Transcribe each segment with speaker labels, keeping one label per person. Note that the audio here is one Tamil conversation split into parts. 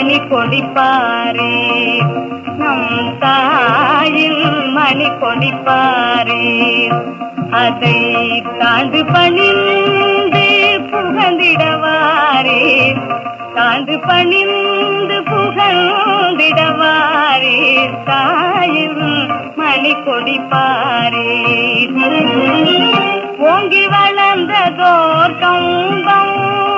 Speaker 1: மணி கொடிப்பாரே நம் தாயில் மணி கொடிப்பாரே அதை தாண்டு பணிந்து புகழ்ந்திடவாரே தாண்டு பணிந்து புகழ்ந்திடவாரே தாயில் மணி கொடிப்பாரே ஓங்கி வளர்ந்ததோர் கம்பம்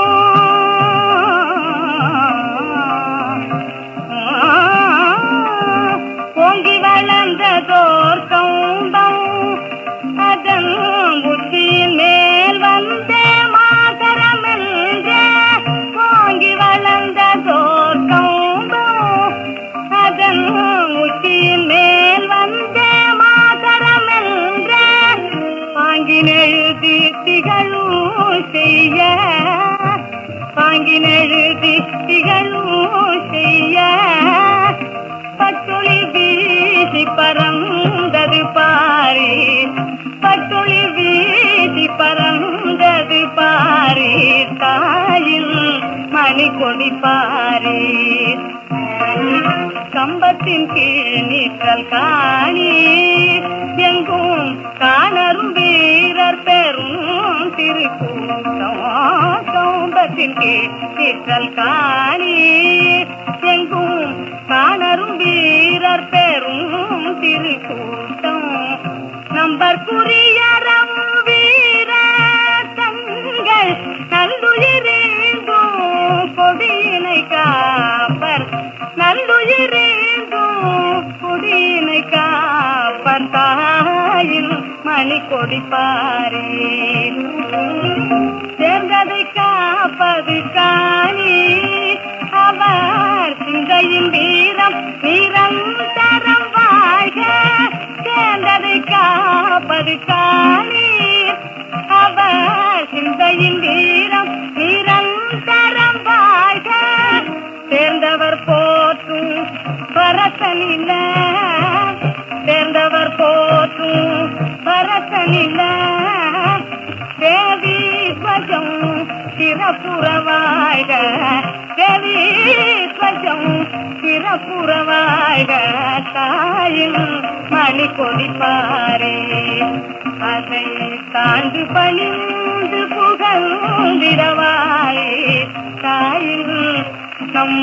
Speaker 1: ஓங்கி வளர்ந்ததோர் கம்பம் அதன் உச்சியின் மேல் வந்தே மாதரம் என்றே ஓங்கி வளர்ந்ததோர் கம்பம் அதன் உச்சியின் மேல் வந்தே மாதரம் என்றே பாங்கினெழுதி திகழும் செய்ய பாங்கினெழுதி திகழும் செய்ய பட்டொளி வீசி பறந்தது பாரி பட்டொளி வீசி பறந்தது பாரி தாயில் மணி கொடி பாரி கம்பத்தின் கீழ் நீற்றல் காணி எங்கும் காணரும் வீரர் பெரும் திருக்கூட்டம் கம்பத்தின் கீழ் நீற்றல் காணி எங்கும் காணரும் வீரர் பெரும் திருக்கூட்டம் நம்பர்க்குரியரம் வீர தங்கள் நல்லுயிரேந்தும் கொடியினை காப்பர் நல்லுயிரேந்தும் கொடியினை காப்பர் தாயில் மணி கொடிப்பாரே சேர்ந்ததை காப்பது காணி அவர் சிந்தையின் வீரம் நிரந்தரம் வாழ்க சேர்ந்ததை காப்பது காணி அவர் சிந்தையின் வீரம் நிரந்தரம் வாழ்க சேர்ந்தவர் போற்றும் பரசனில்ல சேர்ந்தவர் போற்றும் பரசனில்ல தேவி ஸ்வஜம் சிறப்புறவாழ்க தேவி ஸ்வஜம் சிறப்புறவாழ்க தாயில் மணி கொடிப்பாரே அதை தாண்டு பணிந்து புகழ்ந்திடவாயே தாயில் நம்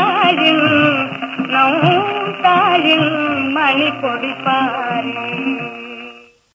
Speaker 1: தாயில் நம் தாயில் மணி கொடிப்பாரே